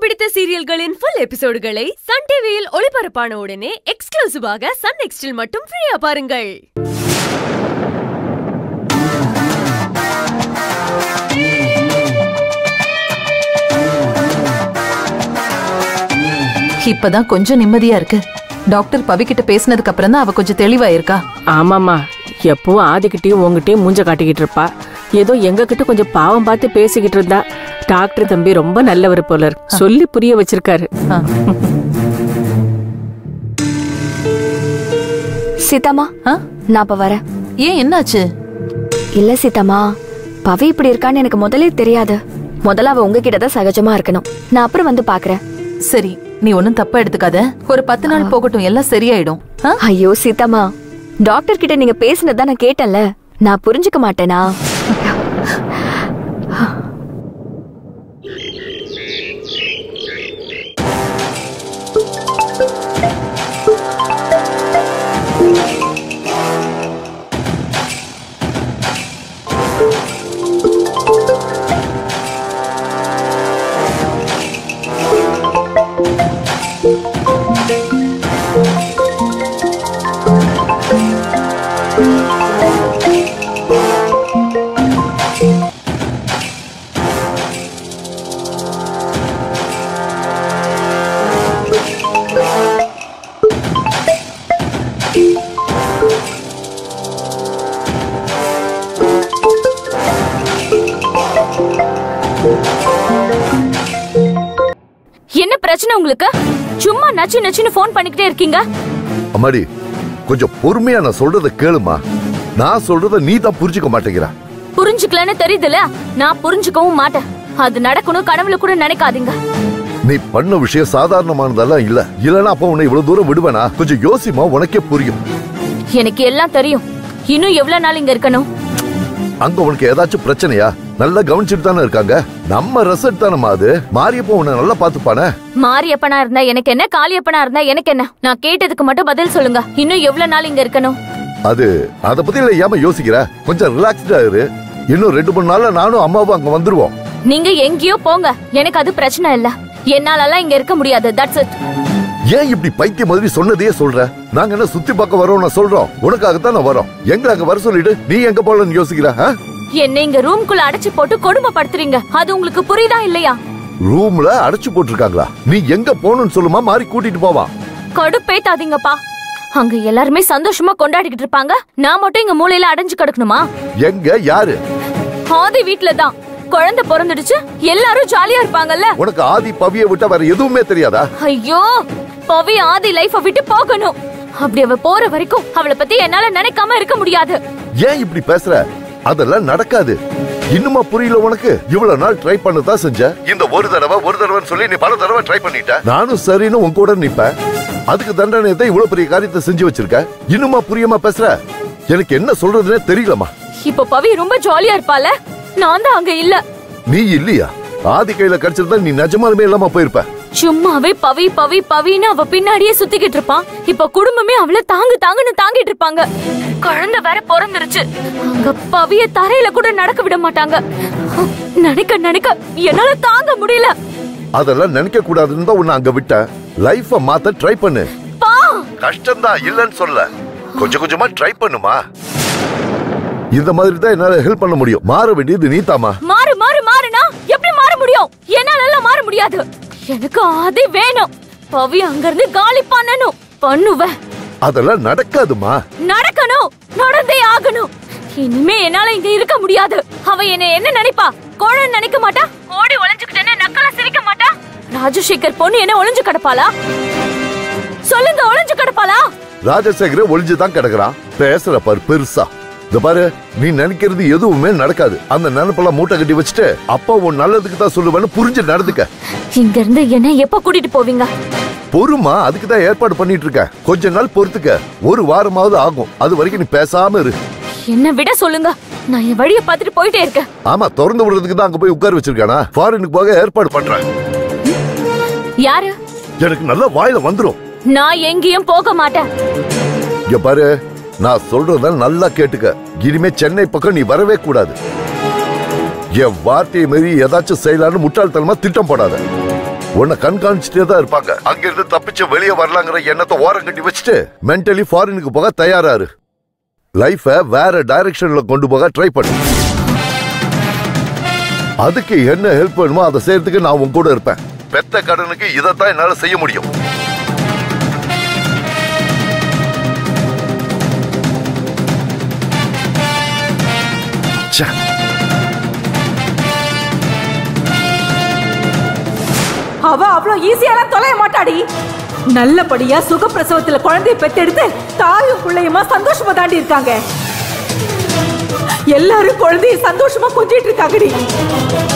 பிடித்த சீரியல்களின் full எபிசோடுகளை Sun டிவியில் ஒளிபரப்பான உடனே எக்ஸ்க்ளூசிவாக சன் நெக்ஸ்டில் மட்டும் ஃப்ரீயா பாருங்கள் இப்பதான் கொஞ்சம் நிம்மதியா இருக்கு டாக்டர் பவி கிட்ட பேசினதுக்கு அப்புறம் தான் அவ கொஞ்சம் தெளிவா இருக்கா ஆமாம்மா எப்பவும் ஆதிக்கிட்டையும் உங்ககிட்டயும் மூஞ்ச காட்டிக்கிட்டு இருப்பா ஏதோ எங்க கிட்ட கொஞ்சம் பாவம் பார்த்து பேசிக்கிட்டு இருந்தா டாக்டர் தம்பி ரொம்ப நல்லவர் போல இருக்கு சொல்லி புரிய வச்சிருக்காரு ஆ. சீதாமா ஆ? நான் இப்ப வரேன் ஏன் என்னாச்சு இல்ல சீதாமா பவி இப்படி இருக்கான்னு எனக்கு முதலே தெரியாது முதல்ல அவ உங்ககிட்ட தான் சகஜமா இருக்கணும் நான் அப்புறம் வந்து பாக்குறேன் சரி நீ ஒன்னும் தப்பா எடுத்துக்காத ஒரு பத்து நாள் போகட்டும் எல்லாம் சரியாயிடும் ஆ? ஐயோ சீதாமா டாக்டர் கிட்ட நீங்க பேசினதா நான் கேட்டேன்ல நான் புரிஞ்சுக்க மாட்டேனா என்ன பிரச்சனை உங்களுக்கு சும்மா நச்சு நச்சுன்னு ஃபோன் பண்ணிக்கிட்டே இருக்கீங்க அம்மாடி கொஞ்சம் பொறுமையா நான் சொல்றத கேளுமா நான் சொல்றத நீ தான் புரிஞ்சுக்க மாட்டேங்கிற புரிஞ்சுக்கலன்னு தெரியுதுல நான் புரிஞ்சுக்கவும் மாட்டேன் அது நடக்கணும் கனவுல கூட நினைக்காதீங்க நீ பண்ண விஷயம் சாதாரணமானதெல்லாம் இல்ல இல்லனா அப்ப உன்னை இவ்வளவு தூரம் விடுவேனா கொஞ்சம் யோசிமா உனக்கே புரியும் எனக்கு எல்லாம் தெரியும் இன்னும் எவ்வளவு நாள் இங்க இருக்கணும் அங்க உனக்கு ஏதாச்சும் பிரச்சனையா நல்லா கவனிச்சுட்டு தானே இருக்காங்க நம்ம ரெசல்ட் தானம்மா அது மாரியப்ப உன்னை நல்லா பாத்துப்பானே மாரியப்பனா இருந்தா எனக்கு என்ன காளியப்பனா இருந்தா எனக்கு என்ன நான் கேட்டதுக்கு மட்டும் பதில் சொல்லுங்க இன்னும் எவ்வளவு நாள் இங்க இருக்கணும் அது அத பத்தி இல்ல ஏமா யோசிக்கிற கொஞ்சம் ரிலாக்ஸ்டா இரு இன்னும் ரெண்டு மூணு நாள்ல நானும் அம்மாவும் அங்க வந்துருவோம் நீங்க எங்கேயோ போங்க எனக்கு அது பிரச்சனை இல்ல என்னாலலாம் இங்க இருக்க முடியாது தட்ஸ் இட் ஏன் இப்படி பைத்தியம் மாதிரி சொன்னதையே சொல்ற நாங்க என்ன சுத்தி பார்க்க வரோம் நான் சொல்றோம் உனக்காகத்தான் நான் வரோம் எங்க அங்க வர சொல்லிட்டு நீ எங்க போலன்னு யோசிக்கிற ஆ? என்ன இங்க ரூம்குள்ள அடைச்சு போட்டு கொடுமைப்படுத்துறீங்க அது உங்களுக்கு புரியுதா இல்லையா ரூம்ல அடைச்சு போட்டிருக்காங்களா நீ எங்க போகணும்னு சொல்லுமா மாறி கூட்டிட்டு போவான் கடுப்பேத்தாதீங்கப்பா அங்க எல்லாருமே சந்தோஷமா கொண்டாடிக்கிட்டு இருப்பாங்க நான் மட்டும் இங்க மூலையில அடைஞ்சு கிடக்கணுமா எங்க யாரு ஆதி வீட்ல தான் குழந்தை பிறந்துடுச்சு எல்லாரும் ஜாலியா இருப்பாங்கல்ல உனக்கு ஆதி பவிய விட்டா வேற எதுவுமே தெரியாதா ஐயோ பவி ஆதி லைஃப விட்டு போகணும் அப்படி அவ போற வரைக்கும் அவளை பத்தி என்னால நினைக்காம இருக்க முடியாது ஏன் இப்படி பேசுற அதெல்லாம் நடக்காது இன்னுமா புரியல உனக்கு இவ்வளவு நாள் ட்ரை பண்ணதான் செஞ்ச இந்த ஒரு தடவை ஒரு தடவைன்னு சொல்லி நீ பல தடவை ட்ரை பண்ணிட்ட நானும் சரின்னு உன் கூட நிப்பேன் அதுக்கு தண்டனை தான் இவ்வளவு பெரிய காரியத்தை செஞ்சு வச்சிருக்க இன்னுமா புரியாம பேசுற எனக்கு என்ன சொல்றதுனே தெரியலமா இப்ப பவி ரொம்ப ஜாலியா இருப்பால நான் தான் அங்க இல்ல நீ இல்லையா ஆதி கையில கிடைச்சிருந்தா நீ நிஜமாலுமே இல்லாம போயிருப்ப சும்மாவே பவி பவி பவின்னு அவ பின்னாடியே சுத்திக்கிட்டு இருப்பான் இப்ப குடும்பமே அவள தாங்கு தாங்குன்னு தாங்கிட்டு இருப்பாங்க குழந்தை வேற பிறந்துருச்சு அங்க பவிய தரையில கூட நடக்க விட மாட்டாங்க நினைக்க நினைக்க என்னால தாங்க முடியல அதெல்லாம் நினைக்க கூடாதுன்னு தான் உன்னை அங்க விட்டேன் லைஃப மாத்த ட்ரை பண்ணு பா கஷ்டம்தான் இல்லைன்னு சொல்ல கொஞ்சம் கொஞ்சமா ட்ரை பண்ணுமா இந்த மாதிரி தான் என்னால ஹெல்ப் பண்ண முடியும் மாற வேண்டியது நீதாமா மாறு மாறு மாறுனா எப்படி மாற முடியும் என்னால எல்லாம் மாற முடியாது எனக்கு அது வேணும் பவி அங்க இருந்து காலி பண்ணணும் பண்ணுவேன் அதெல்லாம் நடக்காதுமா நடக்கணும் நடந்தே ஆகணும் இனிமே என்னால இங்க இருக்க முடியாது அவ என்ன என்ன நினைப்பா கோழ நினைக்க மாட்டா ஓடி ஒளிஞ்சுக்கிட்டேன்னு நக்கலா சிரிக்க மாட்டா ராஜசேகர் பொண்ணு என்ன ஒளிஞ்சு கிடப்பாளா சொல்லுங்க ஒளிஞ்சு கிடப்பாளா ராஜசேகர ஒளிஞ்சுதான் கிடக்குறான் பேசுற பாரு பெருசா இந்த பாரு நீ நினைக்கிறது எதுவுமே நடக்காது அந்த நினைப்பெல்லாம் மூட்டை கட்டி வச்சுட்டு அப்பா உன் நல்லதுக்கு தான் சொல்லுவேன்னு புரிஞ்சு நடந்துக்க இங்க இருந்து என்ன எப்ப கூட்டிட்டு போவீங்க பொறுமா அதுக்கு தான் ஏற்பாடு பண்ணிட்டு இருக்க கொஞ்ச நாள் பொறுத்துக்க ஒரு வாரமாவது ஆகும் அது வரைக்கும் நீ பேசாம இரு என்ன விட சொல்லுங்க நான் என் வழிய பார்த்துட்டு போயிட்டே இருக்கேன் ஆமா திறந்து விடுறதுக்கு தான் அங்க போய் உட்கார வச்சிருக்கானா ஃபாரினுக்கு போக ஏற்பாடு பண்றேன் யாரு எனக்கு நல்லா வாயில வந்துரும் நான் எங்கேயும் போக மாட்டேன் இங்க பாரு நான் சொல்றத நல்லா கேட்டுக்க இனிமே சென்னை பக்கம் நீ வரவே கூடாது என் வார்த்தையை மீறி ஏதாச்சும் செய்யலான்னு முட்டாள்தனமா திட்டம் போடாத உன்னை கண்காணிச்சுட்டே தான் இருப்பாங்க அங்கிருந்து தப்பிச்சு வெளியே வரலாங்கிற எண்ணத்தை ஓரம் கட்டி வச்சுட்டு மென்டலி ஃபாரினுக்கு போக தயாராரு லைஃப வேற டைரக்ஷன்ல கொண்டு போக ட்ரை பண்ணு அதுக்கு என்ன ஹெல்ப் வேணுமோ அதை செய்யறதுக்கு நான் உன் கூட இருப்பேன் பெத்த கடனுக்கு இதைத்தான் என்னால செய்ய முடியும் ச்சே. அவ அவ்வளோ ஈஸியாலாம் தொலைய மாட்டாடி நல்லபடியா சுகப்பிரசவத்துல குழந்தைய பெத்தெடுத்து தாயும் பிள்ளையுமா சந்தோஷமா தாண்டி இருக்காங்க எல்லாரும் குழந்தைய சந்தோஷமா கொஞ்சிட்டு இருக்காங்கடி